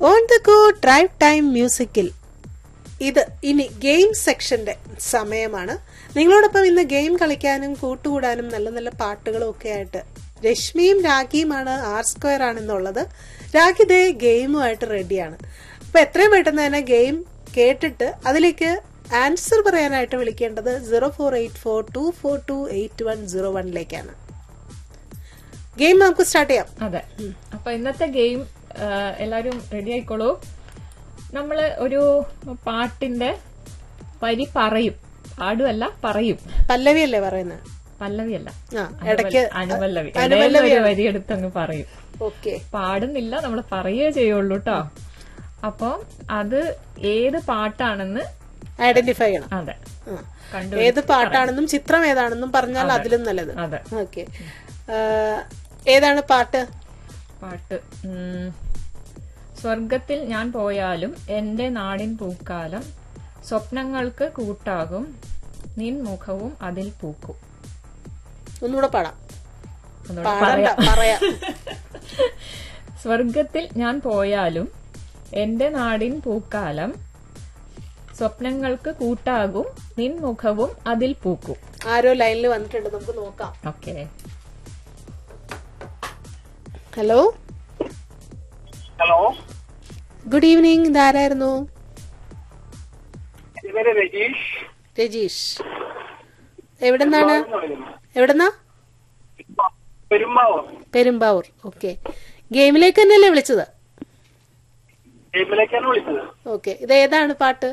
On the go drive time മ്യൂസിക്കിൽ ഇത് ഇനി ഗെയിം സെക്ഷന്റെ സമയമാണ് നിങ്ങളോടൊപ്പം ഇന്ന് ഗെയിം കളിക്കാനും കൂട്ടുകൂടാനും നല്ല നല്ല പാട്ടുകളും ഒക്കെ ആയിട്ട് രശ്മിയും രാഖിയുമാണ് ആർ സ്ക്വയർ ആണെന്നുള്ളത് രാഖി ദേ ഗെയിമുമായിട്ട് റെഡിയാണ് അപ്പൊ എത്രയും പെട്ടെന്ന് തന്നെ ഗെയിം കേട്ടിട്ട് അതിലേക്ക് ആൻസർ പറയാനായിട്ട് വിളിക്കേണ്ടത് zero four eight four two four two eight one zero വണ്ണിലേക്കാണ് ഗെയിം നമുക്ക് സ്റ്റാർട്ട് ചെയ്യാം അതെ അപ്പൊ ഇന്നത്തെ ഗെയിം എല്ലാരും റെഡി ആയിക്കോളൂ നമ്മള് ഒരു പാട്ടിന്റെ വരി പറയും പാടുമല്ല പറയും പല്ലവി അല്ലേ പറയുന്നത് പല്ലവിയല്ല ആ ഇടയ്ക്ക് അനുപല്ലവി അനുപല്ലവി ഇടയിലൊരു വരി എടുത്തങ്ങ് പറയും ഓക്കെ പാടുന്നില്ല നമ്മൾ പറയുകയേ ചെയ്യുള്ളൂ കേട്ടോ അപ്പൊ അത് ഏത് പാട്ടാണെന്ന് ഐഡന്റിഫൈ ചെയ്യണം അതെ ആ. കണ്ടു ഏത് പാട്ടാണെന്നും ചിത്രം ഏതാണെന്നും പറഞ്ഞാൽ അതിലും നല്ലത് അതെ ഓക്കെ ഏതാണ് പാട്ട് പാട്ട് ഉം. സ്വർഗത്തിൽ ഞാൻ പോയാലും എന്റെ നാടിൻ പൂക്കാലം സ്വപ്നങ്ങൾക്ക് കൂട്ടാകും നിൻ മുഖവും അതിൽ പൂക്കും ഒന്നുകൂടെ പാടാം ഒന്നുകൂടെ പാടണ്ട പറയാം. പറയാം സ്വർഗത്തിൽ ഞാൻ പോയാലും എന്റെ നാടിൻ പൂക്കാലം സ്വപ്നങ്ങൾക്ക് കൂട്ടാകും നിൻ മുഖവും അതിൽ പൂക്കും ആരോ ലൈനിൽ വന്നിട്ടുണ്ട് നമുക്ക് നോക്കാം okay hello hello good evening ഇതാരായിരുന്നു ഇവര് രജീഷ് രജീഷ് എവിടെന്നാണ് എവിടെന്നാ പെരുമ്പാവൂർ പെരുമ്പാവൂർ ഓക്കെ ഗെയിമിലേക്ക് തന്നെയല്ലേ വിളിച്ചത് ടീമിലേക്കാണ് വിളിച്ചത് ഓക്കെ ഇത് ഏതാണ് പാട്ട്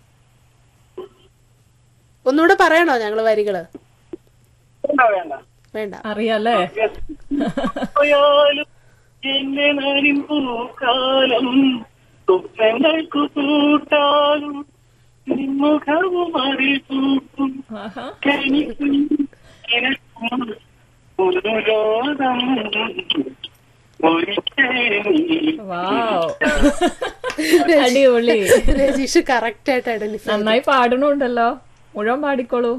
ഒന്നുകൂടെ പറയണോ ഞങ്ങള് വരികള് വേണ്ട വേണ്ട വേണ്ട അറിയാലേ പോയാലും എന്റെ നാടിൻ പൂക്കാലം സ്വപ്നങ്ങൾക്ക് കൂട്ടാകും നിൻമുഖവും അതിൽ പൂക്കും ആഹാ കനിക്കും കിഴക്കും ഒരു ലോകം ഒരിക്കലും വാവ് അടിപൊളി രജീഷ് കറക്റ്റ് ആയിട്ട് ഐഡന്റിഫൈ നന്നായി പാടണുണ്ടല്ലോ മുഴുവൻ പാടിക്കോളൂ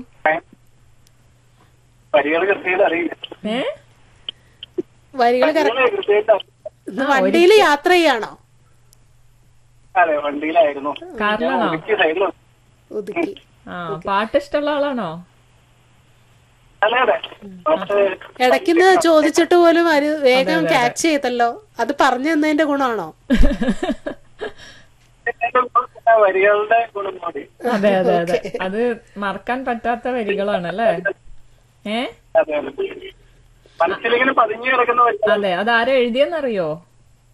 വരികൾ കൃത്യമായിട്ട് അറിയില്ല ഏ വരികൾ കറക്റ്റ് വരികള് കൃത്യമായിട്ട് അറിയില്ല. വണ്ടിയിൽ യാത്ര ചെയ്യാണോ അതെ വണ്ടിയിലായിരുന്നു കാറിലാണോ ഇടുക്കി സൈഡിൽ ഒതുക്കി ആ പാട്ട് ഇഷ്ടമുള്ള ആളാണോ അതെ അതെ പക്ഷേ ഇടയ്ക്കുന്ന് ചോദിച്ചിട്ട് പോലും അത് വേഗം ക്യാച്ച് ചെയ്തല്ലോ അത് പറഞ്ഞു തന്നതിന്റെ ഗുണമാണോ ഇതിന്റെ ഗുണം വരികളുടെ ഗുണം കൂടി അതെ അതെ അതെ അത് മറക്കാൻ പറ്റാത്ത വരികളാണ് അല്ലേ ഏ അതെ അതെ മനസ്സിലിങ്ങനെ പതിഞ്ഞു കിടക്കുന്ന വരി അതെ അത് ആരാ എഴുതിയെന്നറിയോ